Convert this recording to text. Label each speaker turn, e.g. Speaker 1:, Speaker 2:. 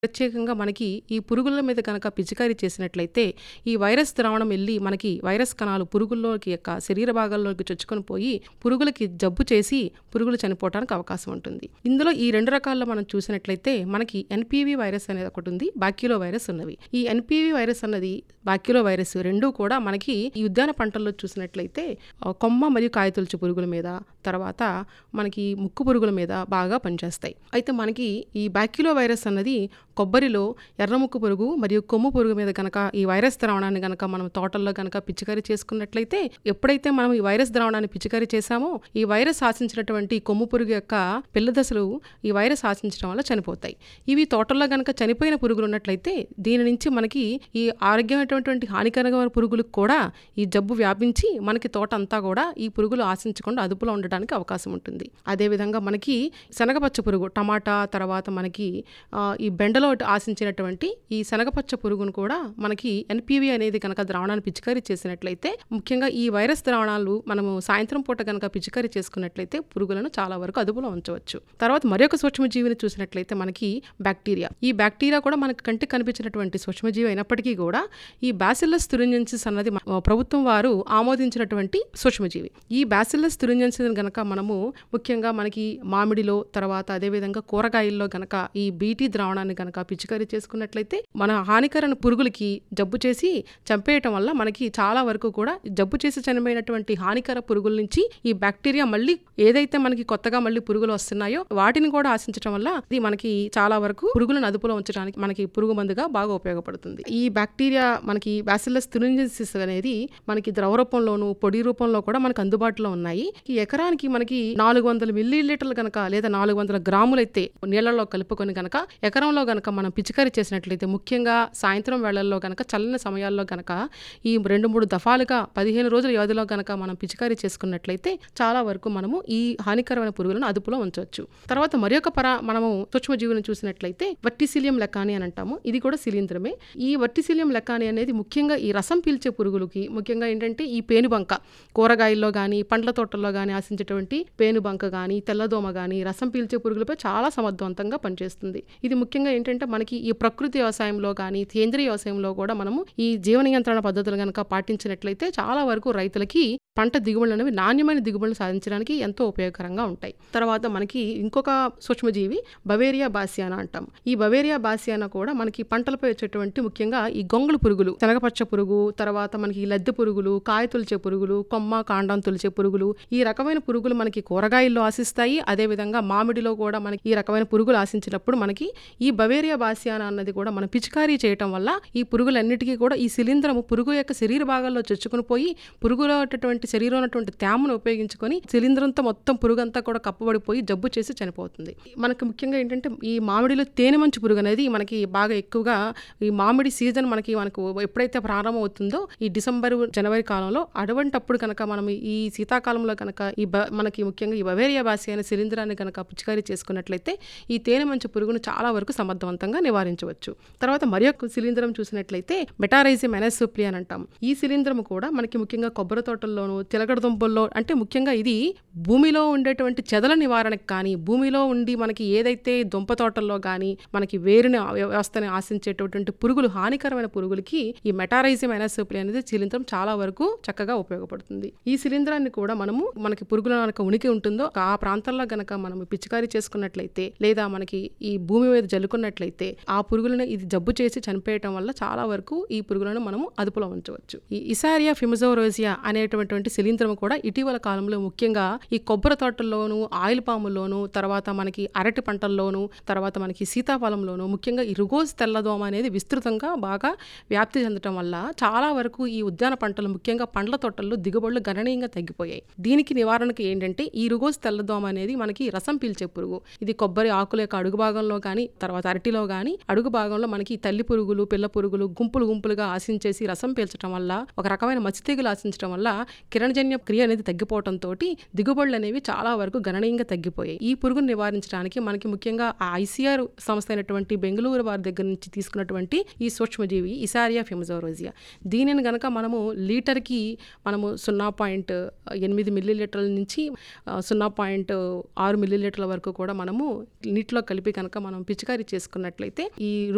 Speaker 1: ప్రత్యేకంగా మనకి ఈ పురుగుల మీద కనుక పిచికారీ చేసినట్లయితే ఈ వైరస్ ద్రావణం వెళ్ళి మనకి వైరస్ కణాలు పురుగుల్లోకి యొక్క శరీర భాగాల్లోకి చొచ్చుకొని పోయి పురుగులకి జబ్బు చేసి పురుగులు చనిపోవడానికి అవకాశం ఉంటుంది ఇందులో ఈ రెండు రకాల్లో మనం చూసినట్లయితే మనకి ఎన్పివి వైరస్ అనేది ఒకటి ఉంది బాక్యూలో వైరస్ ఉన్నవి ఈ ఎన్పివి వైరస్ అన్నది బాక్యూలో వైరస్ రెండూ కూడా మనకి ఈ ఉద్యాన పంటల్లో చూసినట్లయితే ఆ, కొమ్మ మరియు కాయతొలుచు పురుగుల మీద తర్వాత మనకి ముక్కు పురుగుల మీద బాగా పనిచేస్తాయి అయితే మనకి ఈ బాక్యూలో వైరస్ అన్నది కొబ్బరిలో ఎర్రముక్కు పురుగు మరియు కొమ్ము పురుగు మీద కనుక ఈ వైరస్ ద్రావణాన్ని కనుక మనం తోటల్లో కనుక పిచికారీ చేసుకున్నట్లయితే ఎప్పుడైతే మనం ఈ వైరస్ ద్రావణాన్ని పిచికారీ చేశామో ఈ వైరస్ ఆశించినటువంటి కొమ్ము పురుగు యొక్క పిల్ల దశలు ఈ వైరస్ ఆశించడం వల్ల చనిపోతాయి ఇవి తోటల్లో కనుక చనిపోయిన పురుగులు ఉన్నట్లయితే దీని నుంచి మనకి ఈ ఆరోగ్యమైనటువంటి హానికరమైన పురుగులకు కూడా ఈ జబ్బు వ్యాపించి మనకి తోట అంతా కూడా ఈ పురుగులు ఆశించకుండా అదుపులో ఉండడానికి అవకాశం ఉంటుంది అదేవిధంగా మనకి శనగపచ్చ పురుగు టమాటా తర్వాత మనకి ఆ, ఈ బెండలో ఆశించినటువంటి ఈ శనగపచ్చ పురుగును కూడా మనకి ఎన్పివి అనేది కనుక ద్రావణాన్ని పిచికారీ చేసినట్లయితే ముఖ్యంగా ఈ వైరస్ ద్రావణాలు మనము సాయంత్రం పూట కనుక పిచికారీ చేసుకున్నట్లయితే పురుగులను చాలా వరకు అదుపులో ఉంచవచ్చు తర్వాత మరొక సూక్ష్మజీవిని చూసినట్లయితే మనకి బ్యాక్టీరియా ఈ బ్యాక్టీరియా కూడా మనకి కంటికి కనిపించినటువంటి సూక్ష్మజీవి అయినప్పటికీ కూడా ఈ బ్యాసిల్లస్ తురింజెన్సిస్ అన్నది మన- ప్రభుత్వం వారు ఆమోదించినటువంటి సూక్ష్మజీవి ఈ బ్యాసిల్లస్ తురింజెన్సిస్ గనక మనము ముఖ్యంగా మనకి మామిడిలో తర్వాత అదేవిధంగా కూరగాయల్లో గనక ఈ బీటీ ద్రావణాన్ని గనక పిచికారీ చేసుకున్నట్లయితే మన హానికరణ పురుగులకి జబ్బు చేసి చంపేయటం వల్ల మనకి చాలా వరకు కూడా జబ్బు చేసి చనిపోయినటువంటి హానికర పురుగుల నుంచి ఈ బ్యాక్టీరియా మళ్ళీ ఏదైతే మనకి కొత్తగా మళ్ళీ పురుగులు వస్తున్నాయో వాటిని కూడా ఆశించడం వల్ల ఇది మనకి చాలా వరకు పురుగులను అదుపులో ఉంచడానికి మనకి పురుగు మందుగా బాగా ఉపయోగపడుతుంది ఈ బ్యాక్టీరియా మనకి బ్యాసిల్లస్ తురింజెన్సిస్ అనేది మనకి ద్రవ రూపంలోను పొడి రూపంలో కూడా మనకు అందుబాటులో ఉన్నాయి ఈ ఎకరానికి మనకి నాలుగు వందల మిల్లీ లీటర్లు కనుక లేదా నాలుగు వందల గ్రాములైతే నీళ్లలో కలుపుకొని కనుక ఎకరంలో గనక మనం పిచికారీ చేసినట్లయితే ముఖ్యంగా సాయంత్రం వేళల్లో గనక చల్లని సమయాల్లో గనక ఈ రెండు మూడు దఫాలుగా పదిహేను రోజుల వ్యవధిలో గనక మనం పిచికారీ చేసుకున్నట్లయితే చాలా వరకు మనము ఈ హానికరమైన పురుగులను అదుపులో ఉంచవచ్చు తర్వాత మరి ఒక పర మనము సూక్ష్మజీవులను చూసినట్లయితే వర్టిసిలియం లెక్కాని అని అంటాము ఇది కూడా శిలీంద్రమే ఈ వర్టిసిలియం లెక్కాని అనేది ముఖ్యంగా ఈ రసం పీల్చే పురుగులకి ముఖ్యంగా ఏంటంటే ఈ పేనుబంక కూరగాయల్లో కానీ పండ్ల తోటల్లో కానీ ఆశించేటువంటి పేనుబంక కానీ తెల్లదోమ కానీ రసం పీల్చే పురుగులపై చాలా సమర్థవంతంగా పనిచేస్తుంది ఇది ముఖ్యంగా ఏంటంటే మనకి ఈ ప్రకృతి వ్యవసాయంలో కానీ సేంద్రీయ వ్యవసాయంలో కూడా మనము ఈ జీవ నియంత్రణ పద్ధతులు కనుక పాటించినట్లయితే చాలా వరకు రైతులకి పంట దిగుబడులు అనేవి నాణ్యమైన దిగుబడులు సాధించడానికి ఎంతో ఉపయోగకరంగా ఉంటాయి తర్వాత మనకి ఇంకొక సూక్ష్మజీవి బవేరియా బాసియానా అంటాం ఈ బవేరియా బాసియానా కూడా మనకి పంటలపై వచ్చేటువంటి ముఖ్యంగా ఈ గొంగళి పురుగులు శనగపచ్చ పురుగు తర్వాత మనకి ఈ లద్దె పురుగులు కాయ తొలిచే పురుగులు కొమ్మ కాండం తొలిచే పురుగులు ఈ రకమైన పురుగులు మనకి కూరగాయల్లో ఆశిస్తాయి అదేవిధంగా మామిడిలో కూడా మనకి ఈ రకమైన పురుగులు ఆశించినప్పుడు మనకి ఈ బవేరియా బాసియానా అన్నది కూడా మనం పిచికారీ చేయటం వల్ల ఈ పురుగులన్నిటికీ కూడా ఈ శిలీంధ్రము పురుగు యొక్క శరీర భాగాల్లో చొచ్చుకుని పోయి పురుగులో ఉన్నటువంటి శరీరంలో ఉన్నటువంటి తేమను ఉపయోగించుకొని శిలీంధ్రంతో మొత్తం పురుగు అంతా కూడా కప్పబడిపోయి జబ్బు చేసి చనిపోతుంది మనకి ముఖ్యంగా ఏంటంటే ఈ మామిడిలో తేనె మంచు పురుగు అనేది మనకి బాగా ఎక్కువగా ఈ మామిడి సీజన్ మనకి మనకు ఎప్పుడైతే ప్రారంభం అవుతుందో ఈ డిసెంబర్ జనవరి కాలంలో అటువంటప్పుడు కనుక మనం ఈ శీతాకాలంలో కనుక ఈ బ- మనకి ముఖ్యంగా ఈ బవేరియా బాసి అనే శిలీంధ్రాన్ని కనుక పిచికారీ చేసుకున్నట్లయితే ఈ తేనె మంచు పురుగును చాలా వరకు సమర్థవంతంగా నివారించవచ్చు తర్వాత మరి ఒక శిలీంధ్రం చూసినట్లయితే మెటారైజియం ఎనసోప్లి అని అంటాం ఈ శిలీంధ్రం కూడా మనకి ముఖ్యంగా కొబ్బరి తోటల్లోను తిలగడ దుంపల్లో అంటే ముఖ్యంగా ఇది భూమిలో ఉండేటువంటి చెదల నివారణకు కానీ భూమిలో ఉండి మనకి ఏదైతే దుంప తోటల్లో కానీ మనకి వేరుని ఆ వ్యవస్థని ఆశించేటటువంటి పురుగులు హానికరమైన పురుగులకి ఈ మెటారైజియం ఎనసోప్లి అనేది శిలీంధ్రం చాలా వరకు చక్కగా ఉపయోగపడుతుంది ఈ శిలీంధ్రాన్ని కూడా మనము మనకి పురుగుల కనుక ఉనికి ఉంటుందో ఆ ప్రాంతాల్లో గనక మనం పిచికారీ చేసుకున్నట్లయితే లేదా మనకి ఈ భూమి మీద జల్లుకున్నట్లయితే ఆ పురుగులను ఇది జబ్బు చేసి చనిపోయటం వల్ల చాలా వరకు ఈ పురుగులను మనము అదుపులో ఉంచవచ్చు ఈ ఇసారియా ఫిమజోరోజియా అనేటటువంటి శిలీంధ్రం కూడా ఇటీవల కాలంలో ముఖ్యంగా ఈ కొబ్బరి తోటల్లోను ఆయిల్ పాముల్లోను తర్వాత మనకి అరటి పంటల్లోను తర్వాత మనకి సీతాఫలంలోను ముఖ్యంగా ఈ రుగోజ్ తెల్లదోమ అనేది విస్తృతంగా బాగా వ్యాప్తి చెందడం వల్ల చాలా వరకు ఈ ఉద్యాన పంటలు ముఖ్యంగా పండ్ల తోటల్లో దిగుబడులు గణనీయంగా తగ్గిపోయాయి దీనికి నివారణకు ఏంటంటే ఈ రుగోజ్ తెల్లదోమ అనేది మనకి రసం పీల్చే పురుగు ఇది కొబ్బరి ఆకుల యొక్క అడుగు భాగంలో కానీ తర్వాత అరటిలో కానీ అడుగు భాగంలో మనకి తల్లి పురుగులు పిల్ల పురుగులు గుంపులు గుంపులుగా ఆశించేసి రసం పీల్చడం వల్ల ఒక రకమైన మత్స్య తెగులు ఆశించడం వల్ల కిరణజన్య క్రియ అనేది తగ్గిపోవడంతో దిగుబడులు అనేవి చాలా వరకు గణనీయంగా తగ్గిపోయాయి ఈ పురుగును నివారించడానికి మనకి ముఖ్యంగా ఆ ఐసీఆర్ సంస్థ అయినటువంటి బెంగళూరు వారి దగ్గర నుంచి తీసుకున్నటువంటి ఈ సూక్ష్మజీవి ఇసారియా ఫిమజోరోజియా దీనిని గనక మనము లీటర్కి మనము సున్నా పాయింట్ ఎనిమిది మిల్లీ లీటర్ల నుంచి ఆ, సున్నా పాయింట్ ఆరు మిల్లీ లీటర్ల వరకు కూడా మనము నీటిలో కలిపి కనుక మనం పిచికారీ చేసుకున్నట్లయితే ఈ